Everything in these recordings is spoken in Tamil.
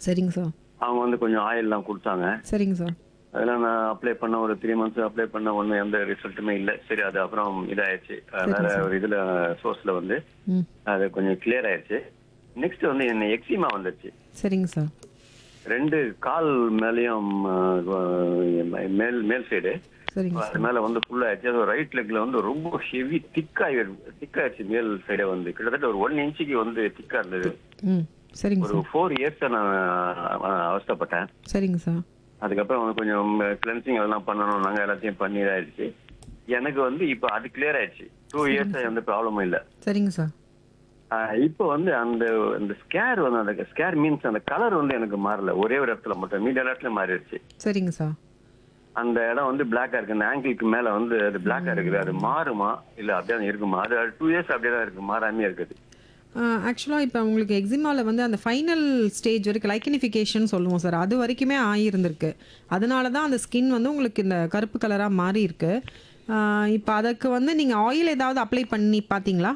சரிங்க சார் அவங்க வந்து கொஞ்சம் ஆயில்லாம் கொடுத்தாங்க சரிங்க சார் அதெல்லாம் நான் அப்ளை பண்ண ஒரு த்ரீ மந்த்ஸ் அப்ளை பண்ண ஒன்றும் எந்த ரிசல்ட்டுமே இல்லை சரி அது அப்புறம் இதாயிடுச்சு அஹ் வேற ஒரு இதுல சோர்ஸ்ல வந்து ம் அது கொஞ்சம் கிளியர் ஆயிடுச்சு நெக்ஸ்ட் வந்து என்ன எக்ஸிமா வந்துருச்சு சரிங்க சார் ரெண்டு கால் மேலேயும் அஹ், மேல் மேல் சைடு சரிங்க அது மேல வந்து ஃபுல்லா ஆயிடுச்சு அது ரைட் லெக்ல வந்து ரொம்ப ஹெவி திக்காயி திக்காயிடுச்சு மேல் சைடே வந்து கிட்டத்தட்ட ஒரு ஒன் இன்ச்சுக்கு வந்து திக்கா இருந்தது ம் சரிங்க ஒரு சார் ஃபோர் இயர்ஸ் நான் அஹ், அவஸ்தைப்பட்டேன் சரிங்க சார் அதுக்கப்புறம் வந்து கொஞ்சம் கிளென்சிங் அதெல்லாம் பண்ணணும் நாங்க எல்லாத்தையும் பண்ணி ஆயிடுச்சு எனக்கு வந்து இப்போ அது கிளியர் ஆயிடுச்சு டூ இயர்ஸ் எந்த ப்ராப்ளமும் இல்ல சரிங்க சார் ஆஹ் இப்போ வந்து அந்த அந்த ஸ்கேர் வந்து அந்த ஸ்கேர் மீன்ஸ் அந்த கலர் வந்து எனக்கு மாறல ஒரே ஒரு இடத்துல மட்டும் மீடிய இடத்துல மாறிடுச்சு சரிங்க சார் அந்த இடம் வந்து பிளாக்கா இருக்கு அந்த ஆங்கிளுக்கு மேல வந்து அது பிளாக்கா இருக்குது அது மாறுமா இல்ல அப்படியே தான் இருக்குமா அது டூ இயர்ஸ் அப்படியே தான் இருக்கு மாறாமே இருக்குது ஆக்சுவலாக இப்போ உங்களுக்கு எக்ஸிமாவில் வந்து அந்த ஃபைனல் ஸ்டேஜ் வரைக்கும் லைக்கனிஃபிகேஷன் சொல்லுவோம் சார் அது வரைக்குமே ஆகியிருந்திருக்கு அதனால தான் அந்த ஸ்கின் வந்து உங்களுக்கு இந்த கருப்பு கலராக மாறி இருக்கு இப்போ அதுக்கு வந்து நீங்கள் ஆயில் ஏதாவது அப்ளை பண்ணி பார்த்தீங்களா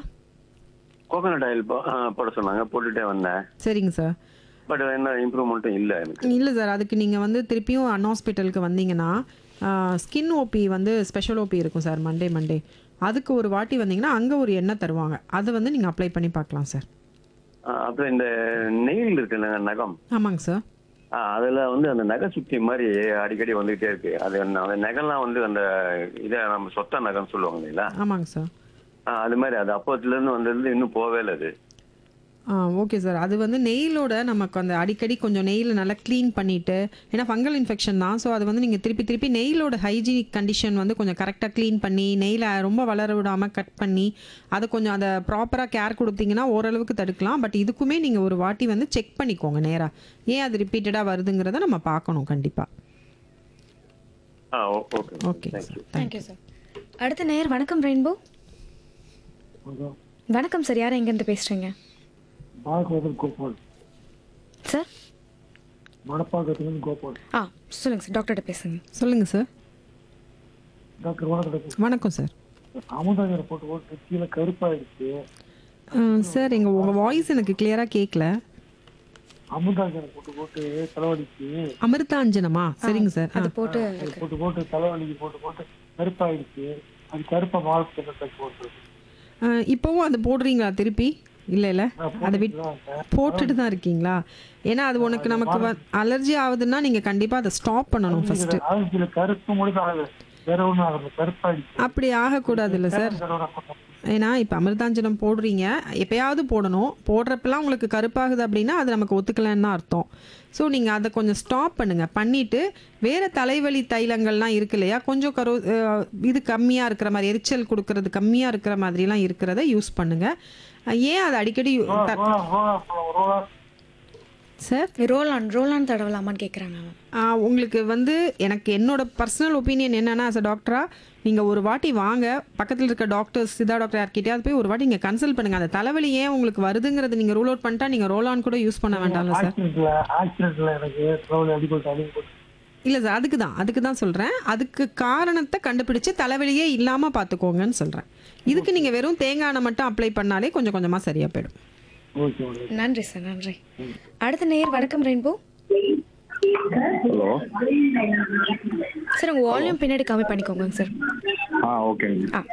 கோகனட் ஆயில் போட சொன்னாங்க போட்டுட்டே வந்தேன் சரிங்க சார் பட் என்ன இம்ப்ரூவ்மெண்ட்டும் இல்ல எனக்கு இல்லை சார் அதுக்கு நீங்கள் வந்து திருப்பியும் அன் ஹாஸ்பிட்டலுக்கு வந்தீங்கன்னா ஸ்கின் ஓபி வந்து ஸ்பெஷல் ஓபி இருக்கும் சார் மண்டே மண்டே அதுக்கு ஒரு வாட்டி வந்தீங்கன்னா அங்கே ஒரு எண்ணெய் தருவாங்க அதை வந்து நீங்கள் அப்ளை பண்ணி பார்க்கலாம் சார் ஆஹ் அப்புறம் இந்த நெயில் இருக்குல்ல நகம் ஆமாங்க சார் ஆ, அதுல வந்து அந்த நகை சுத்தி மாதிரி அடிக்கடி வந்துகிட்டே இருக்கு அது என்ன- அந்த நகைலாம் வந்து அந்த இதை நம்ம சொத்த நகைன்னு சொல்லுவாங்க இல்லைங்களா ஆமாங்க சார் ஆ, அது மாதிரி அது அப்போத்துல இருந்து வந்ததுல இன்னும் போவே இல்லை அது ஆ ஓகே சார் அது வந்து நெயிலோட நமக்கு அந்த அடிக்கடி கொஞ்சம் நெயிலை நல்லா க்ளீன் பண்ணிவிட்டு ஏன்னா ஃபங்கல் இன்ஃபெக்ஷன் தான் ஸோ அது வந்து நீங்கள் திருப்பி திருப்பி நெயிலோட ஹைஜீனிக் கண்டிஷன் வந்து கொஞ்சம் கரெக்டாக க்ளீன் பண்ணி நெயிலை ரொம்ப வளர விடாமல் கட் பண்ணி அதை கொஞ்சம் அதை ப்ராப்பராக கேர் கொடுத்தீங்கன்னா ஓரளவுக்கு தடுக்கலாம் பட் இதுக்குமே நீங்கள் ஒரு வாட்டி வந்து செக் பண்ணிக்கோங்க நேராக ஏன் அது ரிப்பீட்டடாக வருதுங்கிறத நம்ம பார்க்கணும் கண்டிப்பாக ஆ ஓ- okay okay thank you thank you sir அடுத்த நேர் வணக்கம் ரெயின்போ வணக்கம் சார் யார் எங்கேருந்து பேசுறீங்க பாகவதன் கோபால் சார் மணப்பாக்கத்துலேருந்து கோபால் ஆ சொல்லுங்க சார் டாக்டர்கிட்ட பேசுங்க சொல்லுங்கள் சார் டாக்டர் வணக்கம் வணக்கம் சார் அமுதாஜரை போட்டு போட்டு கீழே கருப்பாயிடுச்சு சார் எங்கள் உங்கள் வாய்ஸ் எனக்கு கிளியராக கேட்கல அமுதாஜரை போட்டு போட்டு தலைவலிக்கு அமிர்தாஞ்சனமா சரிங்க சார் ஆ அது போட்டு அது போட்டு போட்டு தலைவலிக்கு போட்டு போட்டு கருப்பாயிடுச்சு அது கருப்பை மாவு தச்சு போட்டுருக்கு ஆ, இப்போவும் அது போடுறீங்களா திருப்பி இல்லை இல்லை அதை விட் தான் சார். போட்டுட்டு தான் இருக்கீங்களா ஏன்னா அது உனக்கு நமக்கு அலர்ஜி ஆகுதுன்னா நீங்கள் கண்டிப்பாக அதை ஸ்டாப் பண்ணணும் ஃபர்ஸ்ட் அலர்ஜியில கருப்பு முடிச்சு ஆகுது வேற ஒன்றும் ஆகுது கருப்பாயிடுச்சு அப்படி ஆகக்கூடாது இல்லை சார் அதோட அப்புறம் ஏன்னா இப்போ அமிர்தாஞ்சனம் போடுறீங்க எப்பயாவது போடணும் போடுறப்பெல்லாம் உங்களுக்கு கருப்பாகுது அப்படின்னா அது நமக்கு ஒத்துக்கலைன்னு தான் அர்த்தம் ஸோ நீங்கள் அதை கொஞ்சம் ஸ்டாப் பண்ணுங்கள் பண்ணிவிட்டு வேறு தலைவலி தைலங்கள்லாம் இருக்கு இல்லையா கொஞ்சம் கரு அஹ், இது கம்மியாக இருக்கிற மாதிரி எரிச்சல் கொடுக்கறது கம்மியாக இருக்கிற மாதிரிலாம் இருக்கிறத யூஸ் பண்ணுங்கள் ஏன் அது அடிக்கடி த- ரோலா ரோலா ரோலா சார் ரோலான் ரோலான் தடவலாமான்னு கேட்குறாங்க மேம் ஆ, உங்களுக்கு வந்து எனக்கு என்னோட பர்சனல் ஒப்பீனியன் என்னன்னா as a டாக்டரா நீங்கள் ஒரு வாட்டி வாங்க பக்கத்தில் இருக்க டாக்டர்ஸ் சித்தா டாக்டர் யார்கிட்டயாவது போய் ஒரு வாட்டி நீங்கள் கன்சல்ட் பண்ணுங்க அந்த தலைவலி ஏன் உங்களுக்கு வருதுங்கிறது நீங்கள் ரூல் அவுட் பண்ணிட்டா நீங்கள் ரோல் ஆன் கூட யூஸ் பண்ண வேண்டாம்ல சார் ஆக்சிடென்ட்ல ஆக்சிடென்ட்ல எனக்கு தலைவலி அடிபட்டு அடிபட்டு இல்லை சார் அதுக்கு தான் அதுக்கு தான் சொல்கிறேன் அதுக்கு காரணத்தை கண்டுபிடிச்சு தலைவலியே இல்லாமல் பார்த்துக்கோங்கன்னு சொல்கிறேன் இதுக்கு நீங்கள் வெறும் தேங்காய் எண்ணெய் மட்டும் அப்ளை பண்ணாலே கொஞ்சம் கொஞ்சமாக சரியாக போயிடும் ஓகே ஓகே நன்றி சார் நன்றி அடுத்த நேர் வணக்கம் ரெயின்போ ஹலோ சார் உங்கள் வால்யூம் பின்னாடி கம்மி பண்ணிக்கோங்க சார் ஆ ஓகேங்க ஆ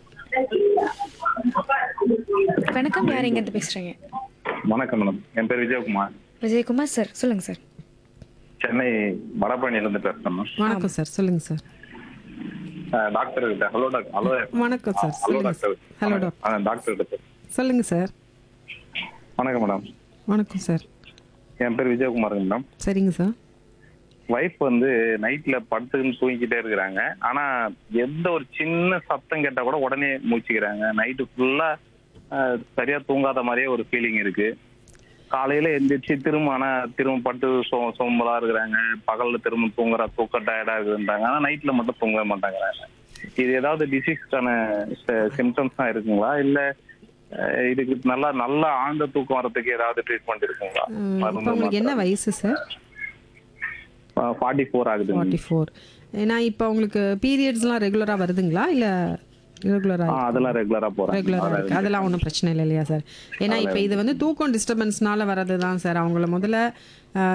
வணக்கம் யார் எங்கேருந்து பேசுறீங்க வணக்கம் மேடம் என் பேர் விஜயகுமார் விஜயகுமார் சார் சொல்லுங்க சார் சென்னை வடபழனியிலேருந்து பேசுகிறேன் மேம் வணக்கம் சார் சொல்லுங்கள் சார் அஹ், டாக்டர் கிட்ட ஹலோ டாக்டர் ஹலோ வணக்கம் சார் ஹலோ சொல்லுங்கள் டாக்டர் ஹலோ டாக்டர் ஆ டாக்டர் கிட்ட பேசு. சொல்லுங்கள் சார் வணக்கம் மேடம் வணக்கம் சார் என் பேர் விஜயகுமாருங்க மேடம் சரிங்க சார் ஒய்ஃப் வந்து நைட்ல படுத்துக்கின்னு தூங்கிக்கிட்டே இருக்கிறாங்க ஆனா எந்த ஒரு சின்ன சத்தம் கேட்டா கூட உடனே மூச்சுக்கிறாங்க நைட்டு ஃபுல்லா சரியா தூங்காத மாதிரியே ஒரு ஃபீலிங் இருக்கு காலையில எந்திரிச்சு திரும்ப ஆனா திரும்ப பட்டு சோ சோம்பலா இருக்கிறாங்க பகல்ல திரும்ப தூங்குற தூக்க டயர்டா இருக்குன்றாங்க ஆனா நைட்ல மட்டும் தூங்கவே மாட்டாங்கிறாங்க இது ஏதாவது டிசீஸ்க்கான சிம்டம்ஸ் தான் இருக்குங்களா இல்ல அஹ், இதுக்கு நல்லா நல்லா ஆழ்ந்த தூக்கம் வரதுக்கு ஏதாவது ட்ரீட்மெண்ட் இருக்குங்களா இப்போ உங்களுக்கு என்ன வயசு சார் ஃபார்ட்டி ஃபோர் ஆகுது ஃபார்ட்டி ஃபோர் ஏன்னா இப்போ உங்களுக்கு பீரியட்ஸ்லாம் ரெகுலராக வருதுங்களா இல்லை ஆ, ரெகுலராக அதெல்லாம் ரெகுலரா போறேன் ரெகுலராக இருக்குது அதெல்லாம் ஒன்றும் பிரச்சனை இல்லை இல்லையா சார் ஏன்னா இப்போ இது வந்து தூக்கம் டிஸ்டர்பன்ஸ்னால வர்றது தான் சார் அவங்கள முதல்ல